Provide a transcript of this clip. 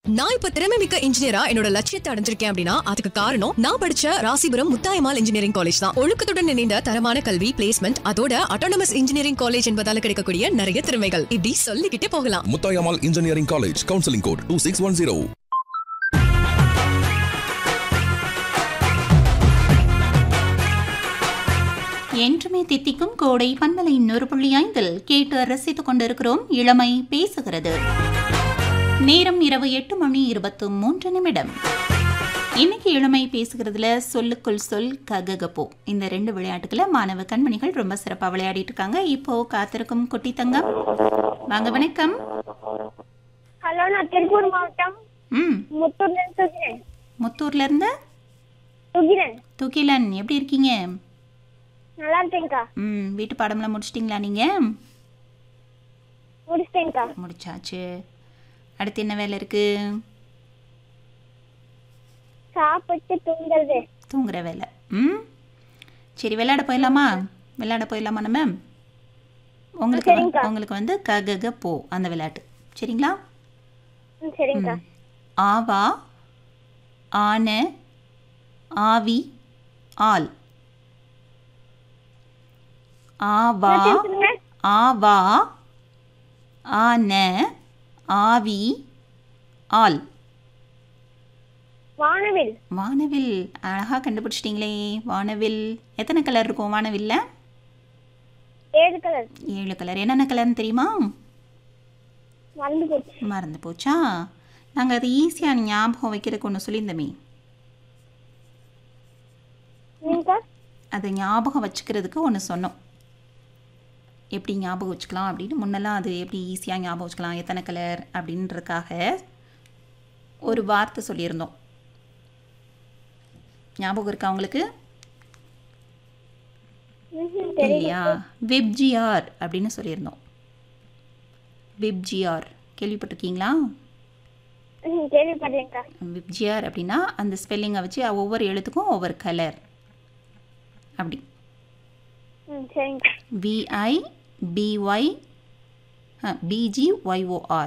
நான் இப்ப திறமை மிக்க இன்ஜினியரா என்னோட லட்சியத்தை அடைஞ்சிருக்கேன் அப்படின்னா அதுக்கு காரணம் நான் படிச்ச ராசிபுரம் முத்தாயமால் இன்ஜினியரிங் காலேஜ் தான் ஒழுக்கத்துடன் இணைந்த தரமான கல்வி பிளேஸ்மெண்ட் அதோட அட்டானமஸ் இன்ஜினியரிங் காலேஜ் என்பதால கிடைக்கக்கூடிய நிறைய திறமைகள் இப்படி சொல்லிக்கிட்டே போகலாம் Muthayammal engineering college counselling code two six one zero என்றுமே தித்திக்கும் கோடை பண்பலை நூறு புள்ளி ஐந்தில் கேட்டு ரசித்துக் கொண்டிருக்கிறோம் இளமை பேசுகிறது நேரம் இரவு எட்டு மணி இருபத்து மூன்று நிமிடம் இன்னைக்கு இளமை பேசுகிறதுல சொல்லுக்குள் சொல் கககப்போ இந்த ரெண்டு விளையாட்டுகளை மாணவ கண்மணிகள் ரொம்ப சிறப்பாக விளையாடிட்டு இருக்காங்க இப்போ காத்திருக்கும் குட்டி தங்கம் வாங்க வணக்கம் ஹலோ நான் திருப்பூர் மாவட்டம் ம் முத்தூர்ல இருந்து சுகிரன் முத்தூர்ல இருந்து சுகிரன் துகிலன் எப்படி இருக்கீங்க நல்லா இருக்கேன்க்கா ம் வீட்டு பாடம்லாம் முடிச்சிட்டிங்களா நீங்க முடிச்சிட்டேன்க்கா முடிச்சாச்சு அடுத்து என்ன வேலை இருக்கு சாப்பிட்டு தூங்குறது தூங்குற வேலை ம் சரி விளையாட போயிடலாமா விளையாட போயிடலாமா நம்ம உங்களுக்கு வந்து- சரிங்கக்கா. உங்களுக்கு வந்து ககக போ அந்த விளையாட்டு சரிங்களா ம், சரிங்கக்கா ஆவா ஆன ஆவி ஆல் ஆவா சொல்லுங்க ஆவா ஆன ஆவி ஆல் வானவில் வானவில் அழகாக கண்டுபிடிச்சிட்டிங்களே வானவில் எத்தனை கலர் இருக்கும் வானவில்ல ஏழு கலர் ஏழு கலர் என்னென்ன கலர்னு தெரியுமா மறந்து போச்சு மறந்து போச்சா நாங்கள் அது ஈஸியாக ஞாபகம் வைக்கிறதுக்கு ஒன்று சொல்லியிருந்தோமே நீங்கக்கா அதை ஞாபகம் வச்சுக்கிறதுக்கு ஒன்று சொன்னோம் எப்படி ஞாபகம் வச்சுக்கலாம் அப்படின்னு முன்னெல்லாம் அது எப்படி ஈஸியாக ஞாபகம் வச்சுக்கலாம் எத்தனை கலர் அப்படின்றதுக்காக ஒரு வார்த்தை சொல்லியிருந்தோம் ஞாபகம் இருக்கா உங்களுக்கு ம்ஹும், தெரியல இல்லையா வெப்ஜிஆர் அப்படின்னு சொல்லியிருந்தோம் வெப்ஜிஆர் கேள்விப்பட்டிருக்கீங்களா ம்ஹும், கேள்விப்பட்டேன்க்கா விப்ஜிஆர் அப்படின்னா அந்த ஸ்பெல்லிங்கை வச்சு ஒவ்வொரு எழுத்துக்கும் ஒவ்வொரு கலர் அப்படி ம் சரிங்கக்கா விஐ பிஒய் பிஜிஒய்ஓஆர்